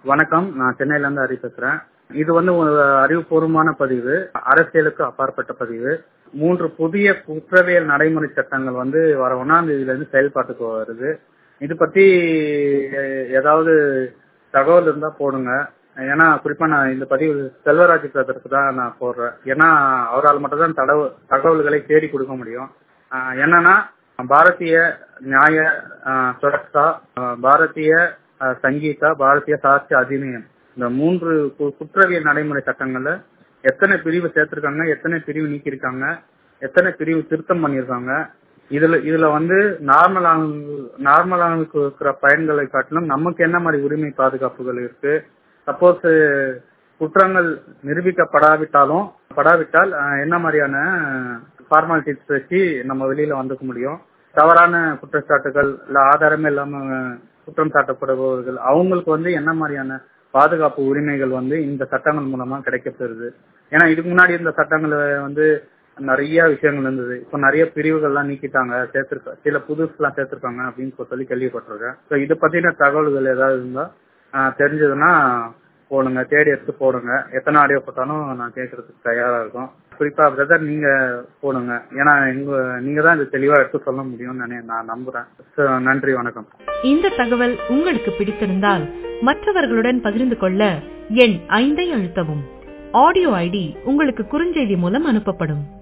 வணக்கம் நான் சென்னையில இருந்து ஹரி பேசுறேன் இது வந்து ஒரு அறிவுபூர்வமான பதிவு அரசியலுக்கு அப்பாற்பட்ட பதிவு மூன்று புதிய குற்றவியல் நடைமுறை சட்டங்கள் வந்து வர ஒன்னாம் தேதியில இருந்து செயல்பாட்டுக்கு வருது இது பத்தி எ- ஏதாவது தகவல் இருந்தா போடுங்க ஏன்னா குறிப்பா நான் இந்த பதிவு செல்வராஜ் பிரதருக்கு தான் நான் போடுறேன் ஏன்னா அவரால் மட்டும் தான் தடவு தகவல்களை தேடி கொடுக்க முடியும் ஆஹ் என்னன்னா பாரதிய நியாய ஆஹ் சுரக்ஷா ஆஹ் பாரதிய ஆஹ் சங்கீதா பாரதிய சாட்சி அதிநியம் இந்த மூன்று கு- குற்றவியல் நடைமுறை சட்டங்கள்ல எத்தனை பிரிவு சேர்த்திருக்காங்க எத்தனை பிரிவு நீக்கியிருக்காங்க எத்தனை பிரிவு திருத்தம் பண்ணியிருக்காங்க இதுல இதுல வந்து நார்மல் நார்மலானுக்கு இருக்கிற பயன்களை காட்டிலும் நமக்கு என்ன மாதிரி உரிமை பாதுகாப்புகள் இருக்கு சப்போஸ் குற்றங்கள் நிரூபிக்கப்படாவிட்டாலும் படாவிட்டால் அஹ், என்ன மாதிரியான ஃபார்மாலிட்டிஸ் வச்சு நம்ம வெளியில வந்துக்க முடியும் தவறான குற்றச்சாட்டுகள் இல்ல ஆதாரமே இல்லாம அஹ், குற்றம் சாட்டப்படுபவர்கள் அவங்களுக்கு வந்து என்ன மாதிரியான பாதுகாப்பு உரிமைகள் வந்து இந்த சட்டங்கள் மூலமா கிடைக்கப்பெறுது ஏன்னா இதுக்கு முன்னாடி இந்த சட்டங்கள் வந்து நிறைய விஷயங்கள் இருந்தது இப்போ நிறைய பிரிவுகள்லாம் நீக்கிட்டாங்க சேர்த்திருக்க சில புதுசுலாம் சேர்த்திருக்காங்க அப்படின்னு சொல்லி கேள்விப்பட்டிருக்கேன் ஸோ இதை பத்தின தகவல்கள் ஏதாவது இருந்தா ஆஹ், தெரிஞ்சதுன்னா போடுங்க தேடி எடுத்து போடுங்க எத்தனை ஆடியோ போட்டாலும் நான் கேட்கறதுக்கு தயாரா இருக்கும் குறிப்பா பிரதர் நீங்க போடுங்க ஏன்னா எங்க நீங்க தான் இது தெளிவா எடுத்து சொல்ல முடியும்னு நினை- நான் நம்புறேன் So, நன்றி வணக்கம் இந்த தகவல் உங்களுக்கு பிடித்திருந்தால் மற்றவர்களுடன் பகிர்ந்து கொள்ள எண் ஐந்தை அழுத்தவும் ஆடியோ ஐடி உங்களுக்கு குறுஞ்செய்தி மூலம் அனுப்பப்படும்